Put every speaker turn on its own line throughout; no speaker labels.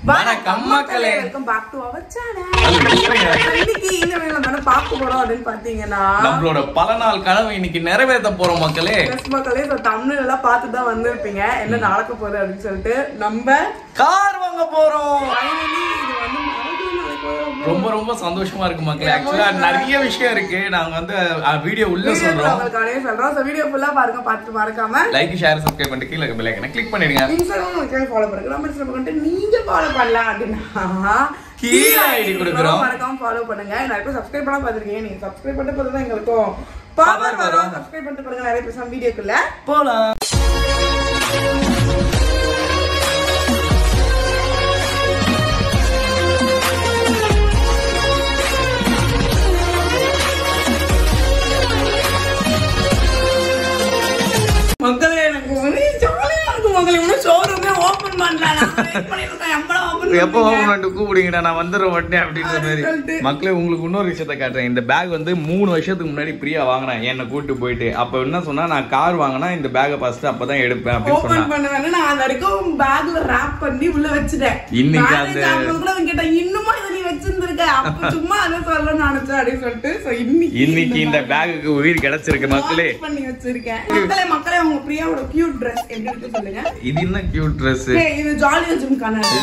வணக்கம் மக்களே.
Welcome back to our channel இன்னைக்கு இந்த வீடியோல நம்ம என்ன பார்க்க போறோம் அப்படின்னு பாத்தீங்கன்னா
நம்மளோட பல நாள் கனவை இன்னைக்கு நிறைவேற்ற போறோம் மக்களே
Yes, மக்களே ஸோ தமிழ் எல்லாம் பார்த்து தான் வந்திருப்பீங்க என்ன நடக்க போகுது அப்படின்னு சொல்லிட்டு நம்ம
கார் வாங்க போறோம்
finally இது வந்து மறுபடியும் நடக்க போகுது.
ரொம்ப ரொம்ப சந்தோஷமா இருக்கு மக்களே ஆக்சுவலா நிறைய விஷயம் இருக்கு நாங்க வந்து வீடியோ உள்ள
வீடியோக்குள்ள
சொல்றோம்
உங்களுக்கு அடைய சொல்றோம் ஸோ வீடியோ ஃபுல்லா பாருங்க பார்த்துட்டு மறக்காம
லைக் ஷேர் சப்ஸ்கிரைப் பண்ணிட்டு கீழே பெல் ஐக்கனை கிளிக் பண்ணிடுங்க
இன்ஸ்டாகிராம் உங்களுக்கு ஃபாலோ பண்ணுங்க நம்ம இன்ஸ்டாகிராம் பண்ணிட்டு நீங்க ஃபாலோ பண்ணலாம் அப்படின்னா
கீழே ID கொடுக்குறோம்.
மறக்காம ஃபாலோ பண்ணுங்க நிறைய பேர் சப்ஸ்கிரைப் பண்ணா பாத்துருக்கீங்க நீங்க சப்ஸ்கிரைப் பண்ணிட்டு போதும் தான் எங்களுக்கும் பவர் வரும் சப்ஸ்கிரைப் பண்ணிட்டு பாருங்க நிறைய பேர் வீடியோக்குள்ள
போலாம்
மக்களே எனக்கு ஒரே ஜாலியா இருக்கு மக்களே இன்னும் ஷோரூமே ஓபன் பண்ணல நான் வெயிட் பண்ணிட்டு இருக்கேன் எப்பலாம் ஓபன்
எப்போ ஓப்பன் கூப்பிடுங்கடா நான் வந்துடுறேன் உடனே அப்படின்ற மாதிரி
சொல்லிட்டு.
மக்களே உங்களுக்கு இன்னொரு விஷயத்த காட்டுறேன் இந்த பேக் வந்து மூணு வருஷத்துக்கு முன்னாடி பிரியா வாங்கினேன் என்னை கூட்டிட்டு போயிட்டு அப்ப என்ன சொன்னா நான் கார் வாங்கினா இந்த பேக்கை ஃபர்ஸ்ட் அப்பதான் எடுப்பேன் அப்படின்னு
ஓபன்
சொன்னா
பண்ணுவேன்னு நான் அந்த வரைக்கும் பேக்ல ரேப் பண்ணி உள்ள வச்சுட்டேன்
இன்னைக்கு
நானே
அந்த-
சாப்பிடும்போது கூட அவன் கேட்டான் இன்னுமா இதை நீ வச்சிருந்திருக்க அப்ப சும்மா அதை சொல்லணும்னு நினைச்சேன் அப்படின்னு சொல்லிட்டு so இன்னைக்கு
இன்னைக்கு இந்த பேக்குக்கு உயிர் கிடைச்சிருக்கு மக்களே
launch பண்ணி வச்சிருக்கேன் மக்களே மக்களே உங்க பிரியாவோட கியூட் Dress எப்படி இருக்கு சொல்லுங்க
இது என்ன கியூட் ட்ரெஸ்
ஏய், இது ஜாலியா ஜிம் கண்ணாடி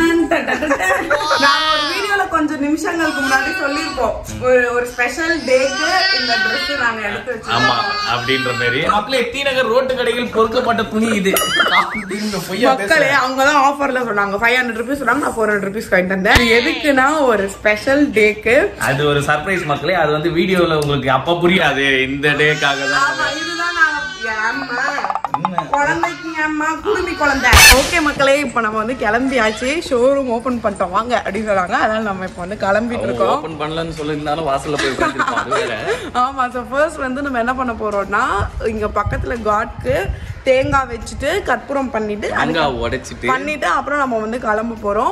நான் ஒரு வீடியோல கொஞ்சம் நிமிஷங்களுக்கு முன்னாடி சொல்லியிருப்போம் ஒரு ஒரு ஸ்பெஷல் டேக்கு இந்த Dress நாங்க எடுத்து
ஆமா
வச்சிருக்கோம்
அப்படின்ற மாதிரி மக்களே டி நகர் ரோட்டு கடையில் பொறுக்கப்பட்ட துணி இது அப்படின்னு பொய்யா
மக்களே
பேசுறேன்.
அவங்க தான் ஆஃபர்ல சொன்னாங்க ஃபைவ் ஹண்ட்ரட் ருபீஸ் சொன்னாங்க நான் ஃபோர் ஹண்ட்ரட் ருபீஸ் வாங்கிட்டு வந்தேன் இது எதுக்குன்னா ஒரு ஸ்பெஷல் டேக்கு
அது ஒரு சர்ப்ரைஸ் மக்களே அது வந்து வீடியோல உங்களுக்கு அப்ப புரியாது இந்த டேக்காக தான்
ஆமா இதுதான் நாங்க ஏம்மா குழந்தைக்கு ஏம்மா குடுமி குழந்தை ஓகே மக்களே இப்போ நம்ம வந்து கிளம்பியாச்சு ஷோரூம் ஓபன் பண்ணிட்டோம் வாங்க அப்படின்னு சொன்னாங்க அதனால நம்ம இப்போ வந்து கிளம்பிட்டு இருக்கோம்
ஓபன் பண்ணலன்னு சொல்லியிருந்தாலும் வாசல்ல போய் உட்காந்துருப்போம் அது வேற
ஆமா ஸோ ஃபர்ஸ்ட் வந்து நம்ம என்ன பண்ண போறோம்னா இங்க பக்கத்துல காட்க்கு தேங்காய் வச்சுட்டு கற்பூரம் பண்ணிட்டு
அங்க உடைச்சிட்டு
பண்ணிட்டு அப்புறம் நம்ம வந்து கிளம்ப போறோம்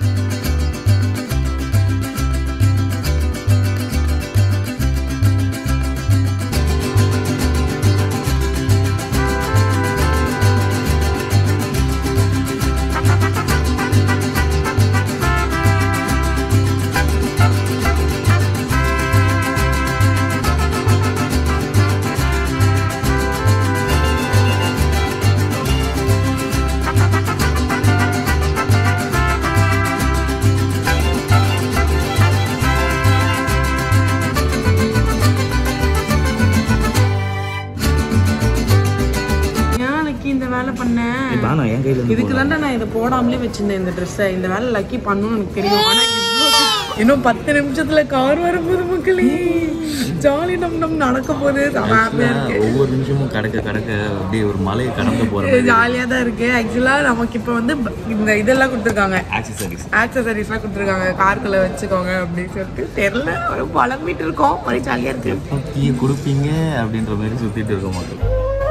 நாளைக்கு இந்த வேலை பண்ணேன்
நான் என் கையில
இதுக்கு தாண்டா நான் இதை போடாமலே வச்சிருந்தேன் இந்த ட்ரெஸ்ஸை இந்த வேலை லக்கி பண்ணணும்னு எனக்கு தெரியும் ஆனா இவ்ளோ இன்னும் பத்து நிமிஷத்துல கார் வரும்போது மக்களே ஜாலி நம் நம் நடக்க போகுது ஹாப்பியா இருக்கு
ஒவ்வொரு நிமிஷமும் கடக்க கடக்க அப்படியே ஒரு மலையை கடந்து போற
ஜாலியா தான் இருக்கு ஆக்சுவலா நமக்கு இப்ப வந்து ப- இந்த இதெல்லாம் கொடுத்துருக்காங்க
ஆக்சசரிஸ்
ஆக்சசரிஸ்லாம் கொடுத்துருக்காங்க கார்க்குள்ள வச்சுக்கோங்க அப்படின்னு சொல்லிட்டு தெரியல ஒரு புலம்பிட்டு இருக்கோம் ஒரு ஜாலியா இருக்கு
கீ கொடுப்பீங்க அப்படின்ற மாதிரி சுத்திட்டு இருக்க மக்கள்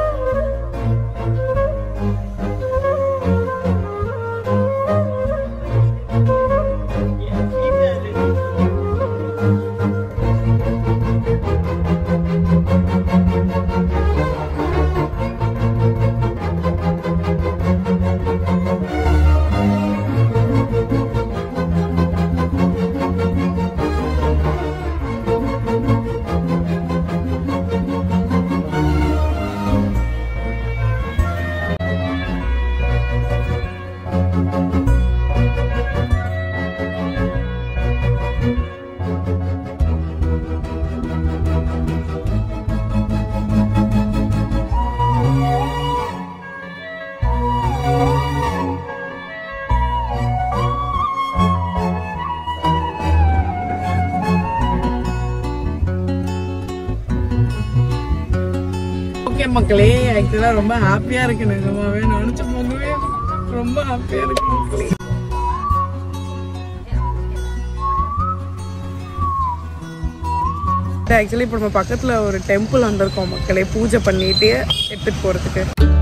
ஓகே மக்களே ஆக்சுவலா ரொம்ப ஹாப்பியா இருக்கு நிஜமாவே நினைச்ச போகவே ரொம்ப ஹாப்பியா இருக்கு மக்களே ஆக்சுவலி இப்போ நம்ம பக்கத்துல ஒரு டெம்பிள் வந்திருக்கோம் மக்களே பூஜை பண்ணிட்டு எடுத்துட்டு போறதுக்கு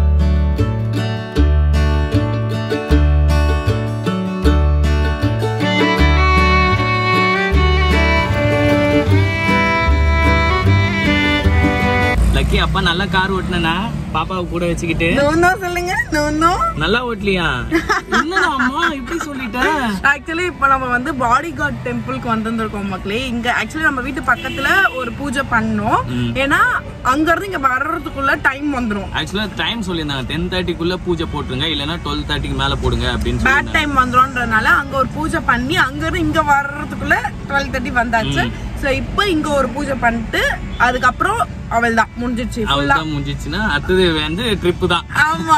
லக்கி அப்பா நல்லா கார் ஓட்டுனா பாப்பாவை கூட வச்சுக்கிட்டு
நோந்தோ சொல்லுங்க நோந்தோ
நல்லா ஓட்டலியா என்னடா அம்மா இப்படி சொல்லிட்ட
ஆக்சுவலி இப்போ நம்ம வந்து பாடி கார்ட் டெம்பிளுக்கு வந்திருந்திருக்கோம் மக்களே இங்க ஆக்சுவலி நம்ம வீட்டு பக்கத்துல ஒரு பூஜை பண்ணோம் ஏன்னா அங்க இருந்து இங்க வர்றதுக்குள்ள டைம் வந்துரும்
ஆக்சுவலா டைம் சொல்லியிருந்தாங்க டென் தேர்ட்டிக்குள்ள பூஜை போட்டுருங்க இல்லைன்னா டுவெல் தேர்ட்டிக்கு மேல போடுங்க அப்படின்னு
பேட் டைம் வந்துரும்ன்றதுனால அங்க ஒரு பூஜை பண்ணி அங்க இருந்து இங்க வர்றதுக்குள்ள டுவெல் தேர்ட்டி வந்தாச்சு சோ இப்போ இங்க ஒரு பூஜை பண்ணிட்டு அதுக்கப்புறம் அவள் தான் முடிஞ்சிச்சு ஃபுல்லா
அவ்வளவுதான் முடிஞ்சிச்சுன்னா அடுத்தது வந்து ட்ரிப்பு தான்
ஆமா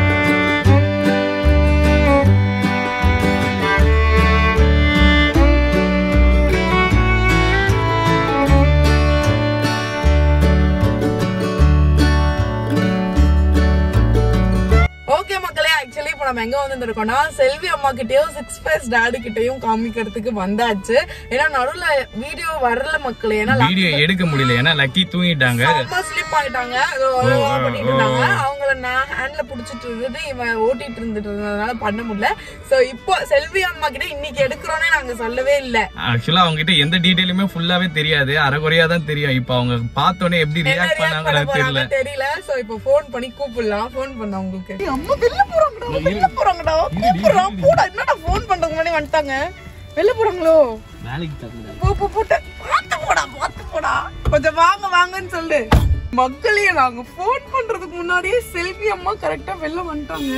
ஓகே மக்களே ஆக்சுவலி இப்போ நம்ம எங்க வந்துருக்கோம்னா செல்வி அம்மா கிட்டயும் சிக்ஸ் பிளஸ் டாடி கிட்டயும் காமிக்கிறதுக்கு வந்தாச்சு ஏன்னா நடுவுல வீடியோ வரல மக்களே ஏன்னா
வீடியோ எடுக்க முடியல ஏன்னா லக்கி தூங்கிட்டாங்க
அம்மா ஸ்லிப் ஆயிட்டாங்க ஏதோ ஏதோ பண்ணிட்டு இருந்தாங்க அவங்கள நான் ஹேண்ட்ல புடிச்சிட்டு இருந்தது இவன் ஓட்டிட்டு இருந்துட்டு இருந்ததுனால பண்ண முடியல சோ இப்போ செல்வி அம்மா கிட்ட இன்னைக்கு எடுக்கிறோன்னே நாங்க சொல்லவே இல்ல
ஆக்சுவலா அவங்க கிட்ட எந்த டீடைலுமே ஃபுல்லாவே தெரியாது அரைகுறையா தான் தெரியும் இப்போ அவங்க பார்த்தோன்னே எப்படி
என்ன
ரியாக்ட்
react பண்ண
பண்ணாங்கன்னு தெரியல
போறாங்க தெரியல சோ இப்போ ஃபோன் பண்ணி கூப்பிடலாம் ஃபோன் பண்ண உங்களுக்கு அம்மா வெளில போறாங்கடா வெளில போறாங்கடா கூப்பிடுறான் போடா என்னடா ஃபோன் பண்றதுக்கு முன்னாடி வந்துட்டாங்க வெளில போறாங்களோ
வேலைக்கு தகுந்த
போ போ போட்ட பார்த்து போடா பார்த்து போடா கொஞ்சம் வாங்க வாங்கன்னு சொல்லு மக்களே நாங்க ஃபோன் பண்றதுக்கு முன்னாடியே செல்வி அம்மா கரெக்டா வெளில வந்துட்டாங்க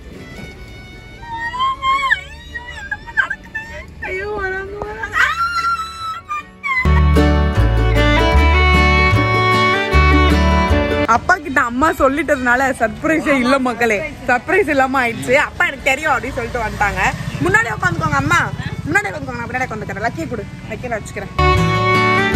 ஐயோ வராங்க வராங்க ஆ! அப்பா கிட்ட அம்மா சொல்லிட்டதுனால சர்ப்ரைஸே இல்ல மக்களே சர்ப்ரைஸ் இல்லாம ஆயிடுச்சு அப்பா எனக்கு தெரியும் அப்படின்னு சொல்லிட்டு வந்துட்டாங்க முன்னாடி உட்காந்துக்கோங்க அம்மா முன்னாடி உட்காந்துக்கோங்க நான் பின்னாடி உட்காந்துக்கிறேன் லக்கி கொடு லக்கி நான் வச்சுக்கிறேன்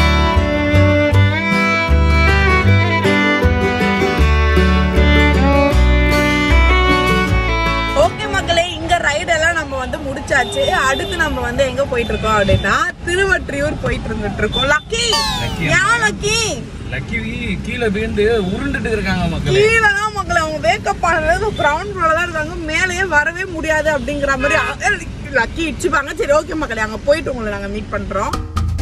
ஓகே மக்களே இங்க ரைடு எல்லாம் நம்ம வந்து முடிச்சாச்சு அடுத்து நம்ம வந்து எங்க போயிட்டு இருக்கோம் அப்படின்னா திருவற்றியூர் போயிட்டு இருந்துட்டு இருக்கோம் லக்கி ஏன் லக்கி
லக்கி கீழே விழுந்து உருண்டுட்டு இருக்காங்க மக்கள்
கீழே தான் மக்களை அவங்க வேக்கப் பண்ணது கிரவுண்ட் ஃப்ளோர்ல தான் இருக்காங்க மேலேயே வரவே முடியாது அப்படிங்கிற மாதிரி அ- லக்கி இடிச்சுப்பாங்க சரி ஓகே மக்களே அங்க போயிட்டு உங்களை நாங்க மீட் பண்றோம்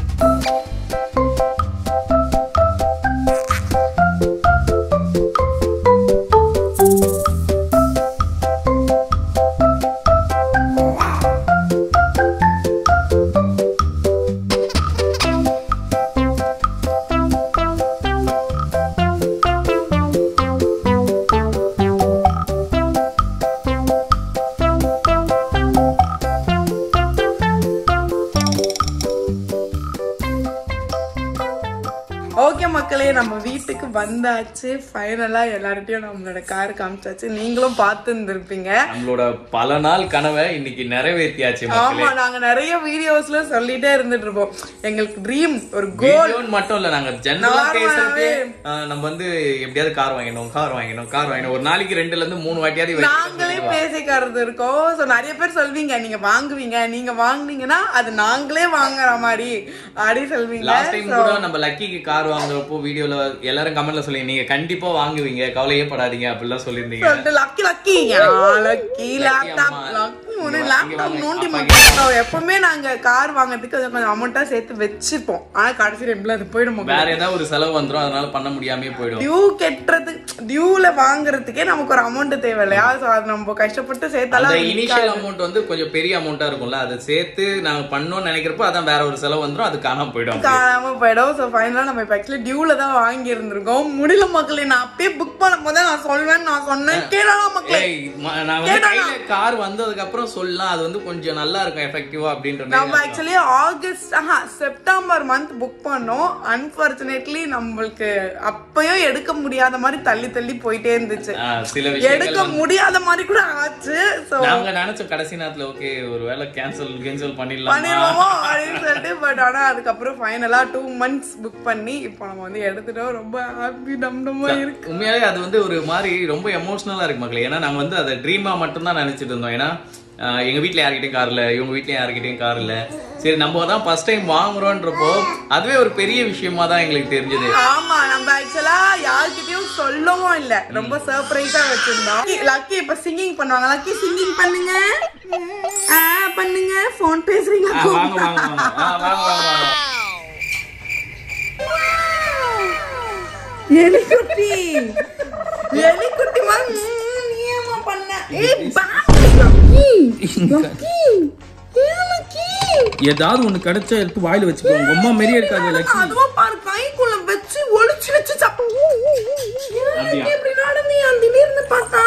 ஓகே மக்களே நம்ம வீட்டுக்கு வந்தாச்சு ஃபைனலா எல்லார்ட்டையும் நம்மளோட கார் காமிச்சாச்சு நீங்களும் பார்த்து இருந்திருப்பீங்க
நம்மளோட பல நாள் கனவை இன்னைக்கு நிறைவேற்றியாச்சு மக்களே
ஆமா நாங்க நிறைய வீடியோஸ்ல சொல்லிட்டே இருந்துட்டு இருப்போம் எங்களுக்கு ட்ரீம் ஒரு கோல்
வீடியோன்னு மட்டும் இல்ல நாங்க ஜெனரலா
Normal
பேசுறதே ஆஹ், நம்ம வந்து எப்படியாவது கார் வாங்கணும் கார் வாங்கணும் கார் வாங்கணும் ஒரு நாளைக்கு ரெண்டுல இருந்து மூணு வாட்டியாவது வெளியில
நாங்களே பேசிக்கிறது இருக்கோம் சோ நிறைய பேர் சொல்வீங்க நீங்க வாங்குவீங்க நீங்க வாங்குனீங்கன்னா அது நாங்களே வாங்குற மாதிரி அப்படி சொல்வீங்க
லாஸ்ட் டைம் கூட நம்ம லக்கிக்கு கார் வாங்குறப்போ வீடியோல எல்லாரும் கமெண்ட்ல சொல்லி நீங்க கண்டிப்பா வாங்குவீங்க கவலையே படாதீங்க அப்படிலாம் சொல்லியிருந்தீங்க
சொல்லிட்டு லக்கி லக்கி லக்கி லேப்டாப்
அம்மா.
லக்கி ஒரு
இங்க
லேப்டாப்
வாங்க.
நோண்டி
அப்பா
மாட்டோம் எப்பவுமே நாங்க கார் வாங்குறதுக்கு அதை கொஞ்சம் அமௌண்ட்டா சேர்த்து வச்சுப்போம் ஆனா கடைசி டைம்ல அது போயிடும்
வேற ஏதாவது ஒரு செலவு வந்துரும் அதனால பண்ண முடியாமயே போயிடும்
டியூ கெட்டுறது டியூல வாங்குறதுக்கே நமக்கு ஒரு அமௌண்ட் தேவை இல்லையா சோ அது நம்ம கஷ்டப்பட்டு
அந்த
சேர்த்தாலும்
இனிஷியல் அமௌண்ட் வந்து கொஞ்சம் பெரிய அமௌண்டா இருக்கும்ல அதை சேர்த்து நாங்க பண்ணோம்னு நினைக்கிறப்போ அதான் வேற ஒரு செலவு வந்துரும் அது காணாம போயிடும்
காணாம போயிடும் ஸோ ஃபைனலாக நம்ம இப்போ ஆக்சுவலி டியூல தான் வாங்கி இருந்திருக்கோம் முடியல மக்களே நான் அப்பயே புக் பண்ணும் போதே நான் சொல்வேன் நான் சொன்னேன் கேடலாம் மக்களே
ஏய், ம- நான் வந்து கையில கார் வந்ததுக்கு அப்புறம் சொல்லலாம் அது வந்து கொஞ்சம் நல்லா இருக்கும் எஃபெக்டிவா அப்படின்ற மாதிரி
நம்ம ஆக்சுவலி ஆகஸ்ட் ஆஹா செப்டம்பர் மந்த் புக் பண்ணோம் அன்பார்ச்சுனேட்லி நம்மளுக்கு அப்பயும் எடுக்க முடியாத மாதிரி தள்ளி தள்ளி போயிட்டே இருந்துச்சு
ஆ, சில விஷயங்கள்
எடுக்க முடியாத மாதிரி கூட ஆச்சு ஸோ
நாங்க நினைச்சோம் கடைசி நேரத்துல ஓகே ஒரு வேலை கேன்சல் கேன்சல் பண்ணிடலாமா
பண்ணிடுவோமோ அப்படின்னு சொல்லிட்டு பட் ஆனா அதுக்கப்புறம் ஃபைனலா டூ மந்த்ஸ் புக் பண்ணி இப்போ நம்ம வந்து எடுத்துட்டோம் ரொம்ப ஹாப்பி டம்டமா இருக்கு
உண்மையாலே அது வந்து ஒரு மாதிரி ரொம்ப எமோஷனலா இருக்கு மக்களே ஏன்னா நாங்க வந்து அதை ட்ரீமா மட்டும் தான் நினைச்சிட்டு இருந்தோம் ஏன்னா ஆஹ், எங்க வீட்ல யார்கிட்டயும் கார் இல்ல இவங்க வீட்லயும் யார்கிட்டயும் கார் இல்ல சரி நம்ம தான் ஃபர்ஸ்ட் டைம் வாங்குறோன்றப்போ அதுவே ஒரு பெரிய விஷயமா தான் எங்களுக்கு தெரிஞ்சது
ஆமா நம்ம ஆக்சுவலா யார்கிட்டயும் சொல்லவும் இல்ல ரொம்ப சர்ப்ரைஸா வச்சிருந்தோம் லக்கி இப்ப சிங்கிங் பண்ணுவாங்க லக்கி சிங்கிங் பண்ணுங்க ஆ பண்ணுங்க போன் பேசுறீங்க
ஆ, வாங்க வாங்க வாங்க ஆ, வாங்க வாங்க வாங்க
எலிக்குட்டி எலிக்குட்டி மாதிரி ம், நீ ஏம்மா பண்ண ஏய் பாத்து லக்கி லக்கி
ஏதாவது ஒண்ணு கிடைச்சா எடுத்து வாயில வச்சுக்கோ உங்க அம்மா மாரியே இருக்காது லக்கி
அதுவும் பாரு கைக்குள்ள வச்சு ஒளிச்சு வச்சு சாப்பிடு
அப்படியா?
எப்படி நடந்தீங்க திடீர்னு பார்த்தா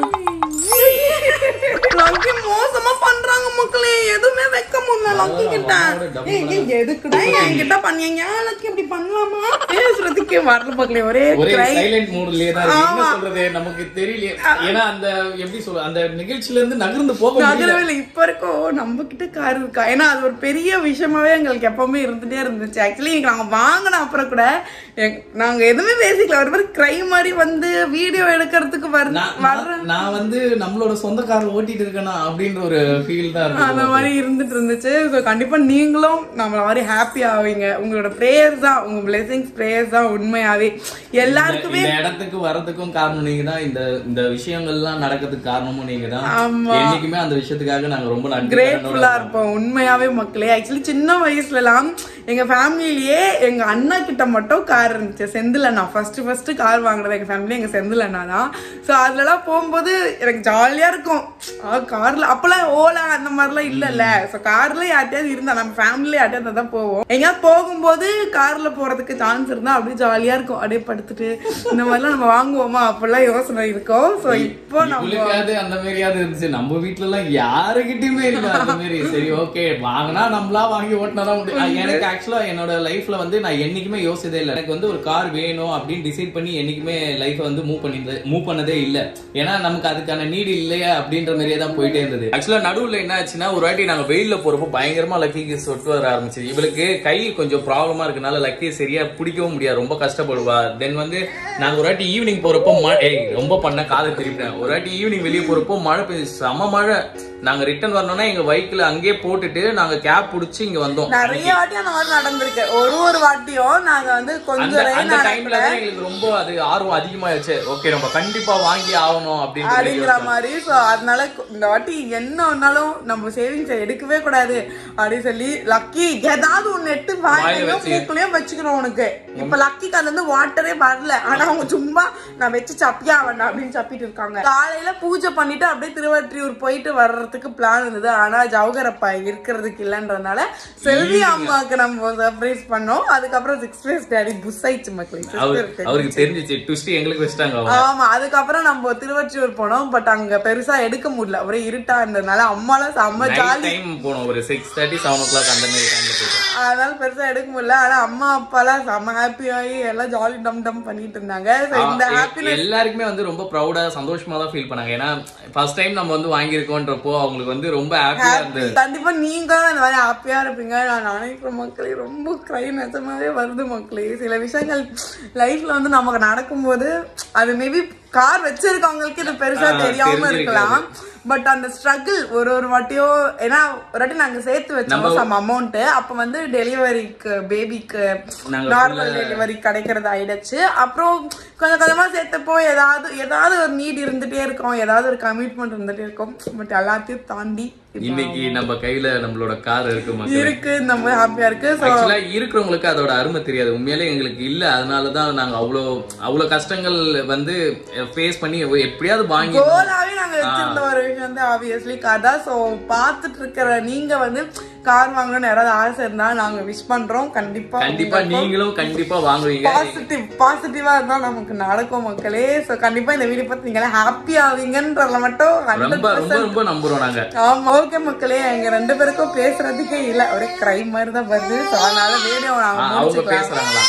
லக்கி மோசமா பண்றாங்க மக்களே எதுவுமே வைக்க முடியல லக்கி கிட்ட ஏய், ஏய், எதுக்குடா என்கிட்ட பண்ணீங்க லக்கி இப்படி பண்ணலாமா பேசுறதுக்கே வரல மக்களே ஒரே
ஒரே
cry.
சைலண்ட் மூட்லயே தான் இருக்கு. என்ன
ஆமா.
சொல்றது நமக்கு தெரியல ஏன்னா அந்த எப்படி சொல்ற அந்த நிகழ்ச்சியில இருந்து நகர்ந்து போக முடியல
நகரவே இல்லை இப்ப இருக்கோம் நம்ம கிட்ட கார் இருக்கா ஏன்னா அது ஒரு பெரிய விஷயமாவே எங்களுக்கு எப்பவுமே இருந்துட்டே இருந்துச்சு ஆக்சுவலி நாங்க வாங்கின அப்புறம் கூட எங்க- நாங்க எதுவுமே பேசிக்கல ஒரு மாதிரி கிரை மாதிரி வந்து வீடியோ எடுக்கிறதுக்கு வர
நான்
வர்ற
நான் நான் வந்து நம்மளோட சொந்த கார் ஓட்டிட்டு இருக்கேனா அப்படின்ற ஒரு ஃபீல் தான்
அந்த
இருக்கு
மாதிரி இருந்துட்டு இருந்துச்சு ஸோ கண்டிப்பா நீங்களும் நம்மள மாதிரி ஹாப்பி ஆவீங்க உங்களோட ப்ரேயர்ஸ் தான் உங்க பிளெஸிங்ஸ் ப்ரேயர்ஸ் தான் உண்மையாவே எல்லாருக்குமே
இந்த இடத்துக்கு வரதுக்கும் காரணம் நீங்க தான் இந்த இந்த விஷயங்கள்லாம் நடக்கிறதுக்கு காரணமும் நீங்க தான்
ஆமா.
என்னைக்குமே அந்த விஷயத்துக்காக நாங்க ரொம்ப நன்றி
கிரேட்ஃபுல்லா இருப்போம் உண்மையாவே மக்களே ஆக்சுவலி சின்ன வயசுலலாம் எங்க ஃபேமிலிலேயே எங்க அண்ணா கிட்ட மட்டும் கார் இருந்துச்சு செந்தில் அண்ணா ஃபர்ஸ்ட் ஃபர்ஸ்ட் கார் வாங்குறது எங்க ஃபேமிலி எங்க செந்தில் அண்ணா தான் ஸோ அதுலலாம் போகும்போது எனக்கு ஜாலியா இருக்கும் கார்ல அப்பெல்லாம் ஓலா அந்த மாதிரிலாம் இல்லைல்ல ஸோ கார்ல யார்ட்டையாவது இருந்தா நம்ம ஃபேமிலியில யார்ட்டையாவது தான் போவோம் எங்கேயாவது போகும்போது கார்ல போறதுக்கு சான்ஸ் இருந்தா அப்படியே ஜாலியா இருக்கும் அப்படியே படுத்துட்டு இந்த மாதிரிலாம் நம்ம வாங்குவோமா அப்பெல்லாம் யோசனை இருக்கும் ஸோ இப்போ நம்ம
இவளுக்காவது அந்த மாதிரியாவது இருந்துச்சு நம்ம வீட்ல எல்லாம் யாருகிட்டயுமே இல்ல அந்த மாதிரி சரி ஓகே வாங்கினா நம்மளா வாங்கி ஓட்டினாதான் உண்டு அஹ் எனக்கு ஆக்சுவலா என்னோட லைஃப்ல வந்து நான் என்னைக்குமே யோசிச்சதே இல்லை எனக்கு வந்து ஒரு கார் வேணும் அப்படின்னு டிசைட் பண்ணி என்னைக்குமே லைஃப் வந்து மூவ் பண்ணி மூவ் பண்ணதே இல்ல ஏன்னா நமக்கு அதுக்கான நீடு இல்லையா அப்படின்ற மாதிரியே தான் போயிட்டே இருந்தது ஆக்சுவலா நடுவுல என்ன ஆச்சுன்னா ஒரு வாட்டி நாங்க வெயில்ல போறப்போ பயங்கரமா லக்கிக்கு சொட்டு வர ஆரம்பிச்சது இவளுக்கு கை கொஞ்சம் ப்ராப்ளமா இருக்கனால லக்கி சரியா பிடிக்கவும் முடியாது ரொம்ப கஷ்டப்படுவா தென் வந்து நாங்க ஒரு வாட்டி ஈவினிங் போறப்போ மழை ஏய், ரொம்ப பண்ண காதை திருப்பிட்டேன் ஒரு வாட்டி ஈவினிங் வெளியே போறப்போ மழை பெய்யுது செம மழை நாங்க ரிட்டர்ன் வரணும்னா எங்க பைக்ல அங்கேயே போட்டுட்டு நாங்க கேப் புடிச்சு இங்க வந்தோம்
நிறைய வாட்டி அந்த மாதிரி நடந்திருக்கு ஒரு ஒரு வாட்டியும் நாங்க வந்து
அந்த
கொஞ்சம் rain
அந்த
ஆன
டைம்ல தான் எங்களுக்கு ரொம்ப அது ஆர்வம் அதிகமாயிருச்சு ஓகே நம்ம கண்டிப்பா வாங்கி ஆகணும் அப்படின்னு சொல்லி
அப்படிங்கிற மாதிரி சோ அதனால கு- இந்த வாட்டி என்ன ஒன்னாலும் நம்ம சேவிங்ஸ் எடுக்கவே கூடாது அப்படின்னு சொல்லி லக்கி ஏதாவது ஒண்ணு எடுத்து
வாயில
வாயிலையும்
வச்சு.
மூக்குலயும் வச்சுக்கணும் உனக்கு இப்ப லக்கிக்கு அதுல இருந்து வாட்டரே வரல ஆனா அவங்க சும்மா நான் வச்சு சப்பியா வேண்டாம் அப்படின்னு சப்பிட்டு இருக்காங்க காலையில பூஜை பண்ணிட்டு அப்படியே திருவற்றியூர் போயிட்டு வர்றதுக்கு பிளான் இருந்தது ஆனா ஜவஹரப்பா இருக்கிறதுக்கு இல்லைன்றதுனால செல்வி அம்மாவுக்கு நம்ம சர்ப்ரைஸ் பண்ணோம் அதுக்கப்புறம் சிக்ஸ் டேஸ் டேடி புஷ் ஆயிடுச்சு மக்களுக்கு
அவரு
sister க்கு.
அவருக்கு தெரிஞ்சிச்சு ட்விஸ்ட் எங்களுக்கு வச்சிட்டாங்க அவங்க
ஆமா அதுக்கப்புறம் நம்ம திருவற்றியூர் போனோம் பட் அங்க பெருசா எடுக்க முடியல ஒரே இருட்டா இருந்ததுனால அம்மாலாம் செம்ம
நைட்
ஜாலி
டைம் போனோம் ஒரு six thirty seven o'clock அந்த மாதிரி டைம்ல போயிட்டோம்
அதனால பெருசா எடுக்க முடியல ஆனா அம்மா அப்பாலாம் செம்ம ஹாப்பி ஆகி எல்லாம் ஜாலி டம் டம் பண்ணிட்டு இருந்தாங்க So, இந்த
எ-
ஹாப்பினஸ்
எல்லாருக்குமே வந்து ரொம்ப ப்ரௌடா சந்தோஷமா தான் ஃபீல் பண்ணாங்க ஏன்னா ஃபர்ஸ்ட் டைம் நம்ம வந்து வாங்கியிருக்கோன்றப்போ அவங்களுக்கு வந்து ரொம்ப ஹாப்பியா இருந்தது
கண்டிப்பா நீங்க இந்த மாதிரி ஹாப்பியா இருப்பீங்க நான் நினைக்கிற மக்களே ரொம்ப கிரை நிஜமாவே வருது மக்களே சில விஷயங்கள் லைஃப்ல வந்து நமக்கு நடக்கும்போது அது மேபி கார் வச்சிருக்கவங்களுக்கு இது பெருசா
ஆ,
தெரியாம
தெரிஞ்சிருக்காது.
இருக்கலாம் பட் அந்த ஸ்ட்ரகிள் ஒரு ஒரு வாட்டியும் ஏன்னா ஒரு வாட்டி நாங்க சேர்த்து வச்சோம் சம் அமௌண்ட் அப்ப வந்து டெலிவரிக்கு பேபிக்கு
நாங்க
நார்மல் டெலிவரி கிடைக்கிறது ஆயிடுச்சு அப்புறம் கொஞ்சம் கொஞ்சமா சேர்த்தப்போ ஏதாவது ஏதாவது ஒரு நீட் இருந்துட்டே இருக்கும் ஏதாவது ஒரு கமிட்மெண்ட் இருந்துட்டே இருக்கும் பட் எல்லாத்தையும் தாண்டி இப்ப
இன்னைக்கு நம்ம கையில நம்மளோட கார் இருக்கு மக்களே
இருக்கு நம்ம ஹாப்பியா இருக்கு So,
ஆக்சுவலா இருக்கிறவங்களுக்கு அதோட அருமை தெரியாது உண்மையிலே எங்களுக்கு இல்ல அதனாலதான் நாங்க அவ்வளோ அவ்வளவு கஷ்டங்கள் வந்து ஃபேஸ் பண்ணி எப்படியாவது வாங்கி
கோலாவே நாங்க வச்சிருந்த ஒரு விஷயம் வந்து ஆப்வியஸ்லி கார் தான் ஸோ பார்த்துட்டு இருக்கிற நீங்க வந்து கார் வாங்கணும்னு யாராவது ஆசை இருந்தா நாங்க விஷ் பண்றோம் கண்டிப்பா
கண்டிப்பா நீங்களும் கண்டிப்பா வாங்குவீங்க
பாசிட்டிவ் பாசிட்டிவா இருந்தா நமக்கு நடக்கும் மக்களே ஸோ கண்டிப்பா இந்த வீடியோ பார்த்து நீங்க ஹாப்பி ஆவீங்கன்றதுல மட்டும் ஹண்ட்ரட்
ரொம்ப ரொம்ப ரொம்ப நம்புறோம் நாங்க
ஆமா ஓகே மக்களே எங்க ரெண்டு பேருக்கும் பேசுறதுக்கே இல்ல ஒரே கிரைம் மாதிரி தான் வருது ஸோ அதனால வீடியோ
ஆ,
நாங்க
அவங்க
முடிச்சுக்கலாம்
பேசுறாங்களா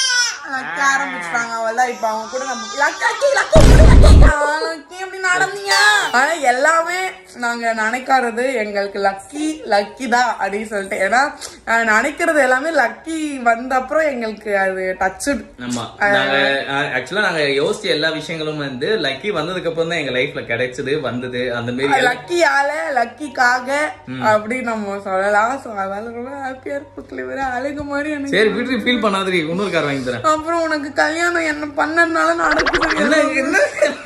லக்கி ஆரம்பிச்சிட்டாங்க அவள்தான் இப்ப அவங்க கூட நம்ம லக்கி லக்கி லக்கி இப்படி லக்கி. ஆ, லக்கி எப்படி நடந்தீங்க ஆனா எல்லாமே நாங்க நினைக்காதது எங்களுக்கு லக்கி லக்கி தான் அப்படின்னு சொல்லிட்டு ஏன்னா அஹ், நினைக்கிறது எல்லாமே லக்கி வந்த அப்புறம் எங்களுக்கு அது டச்சு
ஆமா நாங்க ஆக்சுவலா நாங்க யோசிச்ச எல்லா விஷயங்களும் வந்து லக்கி வந்ததுக்கு அப்புறம் தான் எங்க லைஃப்ல கிடைச்சது வந்தது அந்த மாதிரி
லக்கியால லக்கிக்காக அப்படி நம்ம சொல்லலாம் ஸோ அதனால ரொம்ப ஹாப்பியா இருக்கு வேற அழகு மாதிரி எனக்கு
சரி வீட்டுக்கு ஃபீல் பண்ணாதீங்க இன்னொரு கார் வாங்கி தரேன்
அப்புறம் உனக்கு கல்யாணம் என்ன பண்ணதுனால நடக்குது என்ன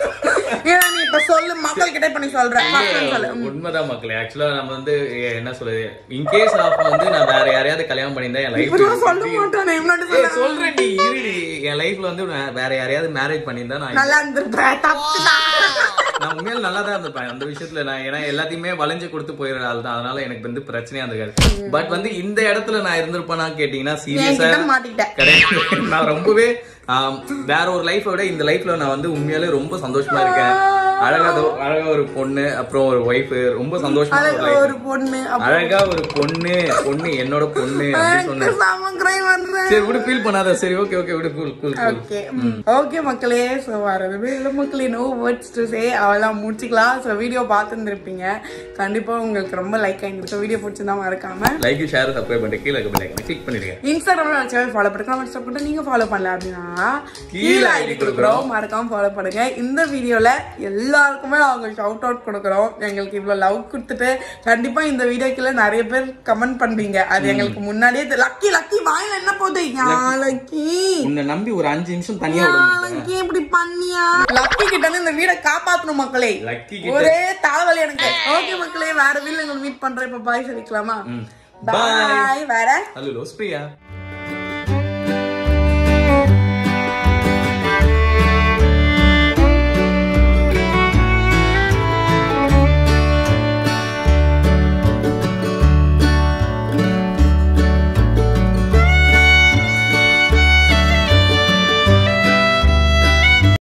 ஏன்னா நீ இப்ப சொல்லு மக்கள் கிட்ட இப்ப நீ சொல்ற மக்கள் சொல்லு
உண்மைதான் மக்களே ஆக்சுவலா நம்ம வந்து எ- என்ன சொல்றது இன்கேஸ் ஆஃப் வந்து நான் வேற யாரையாவது கல்யாணம் பண்ணியிருந்தா என் லைஃப்
இப்படிலாம் சொல்ல மாட்டானே முன்னாடி சொல்ல
சொல்றேன் நீ இருடி என் லைஃப்ல வந்து நான் வேற யாரையாவது மேரேஜ் பண்ணியிருந்தா நான்
நல்லா இருந்திருப்பேன் தப்புதான்
நான் உண்மையில நல்லா தான் இருந்திருப்பேன் அந்த விஷயத்துல நான் ஏன்னா எல்லாத்தையுமே வளைஞ்சு கொடுத்து போயிடுற ஆள் தான் அதனால எனக்கு வந்து பிரச்சனையா இருந்திருக்காது பட் வந்து இந்த இடத்துல நான் இருந்திருப்பேனா கேட்டீங்கன்னா சீரியஸா
என்கிட்ட மாட்டிக்கிட்டேன்
கிடையாது நான் ரொம்பவே ஆம், வேற ஒரு லைஃபை விட இந்த லைஃப்ல நான் வந்து உண்மையாலே ரொம்ப சந்தோஷமா இருக்கேன் அழகா தோ- அழகா ஒரு பொண்ணு அப்புறம் ஒரு ஒய்ஃப் ரொம்ப சந்தோஷமா ஒரு
அழகா
life.
ஒரு பொண்ணு
அழகா ஒரு பொண்ணு பொண்ணு என்னோட பொண்ணு அப்படின்னு சொன்னேன்
சாமங்கிரை வந்தேன்
சரி விடு ஃபீல் பண்ணாத சரி ஓகே ஓகே விடு cool cool cool
okay okay மக்களே ஸோ வரதுமே இல்லை மக்களே நோ வேர்ட்ஸ் டு சே அவெல்லாம் முடிச்சுக்கலாம் ஸோ வீடியோ பார்த்துருந்துருப்பீங்க கண்டிப்பா உங்களுக்கு ரொம்ப லைக் ஆகிருக்கு வீடியோ பிடிச்சிருந்தா மறக்காம
லைக் ஷேர் சப்ஸ்கிரைப் பண்ணிட்டு கீழே லைக் கிளிக் பண்ணிடுங்க
இன்ஸ்டாகிராம்ல வச்சாவே ஃபாலோ பண்ணுங்க நம்ம சப்போர்ட் நீங்க ஃபாலோ பண்ணல அப்படின்னா
கீழே
கீழே
ID
ஐடி கொடுக்குறோம் மறக்காம ஃபாலோ பண்ணுங்க இந்த வீடியோல எல்லாருக்குமே அவங்க ஷவுட் அவுட் கொடுக்குறோம் எங்களுக்கு இவ்வளவு லவ் கொடுத்துட்டு கண்டிப்பா இந்த வீடியோக்குள்ள நிறைய பேர் கமெண்ட் பண்ணுவீங்க அது எங்களுக்கு முன்னாடியே லக்கி லக்கி வாயில என்ன போகுது லக்கி
உன்னை நம்பி ஒரு அஞ்சு நிமிஷம் தனியா விட மாட்டேன்
லக்கி இப்படி பண்ணியா லக்கி கிட்ட இருந்து இந்த வீட காப்பாத்தணும் மக்களே
லக்கி கிட்ட
ஒரே தலைவலி எனக்கு ஓகே மக்களே வேற வீட்ல எங்களை மீட் பண்றேன் இப்ப பாய் சொல்லிக்கலாமா
ம்.
பாய் வேற
ஹலோ லோஸ் பிரியா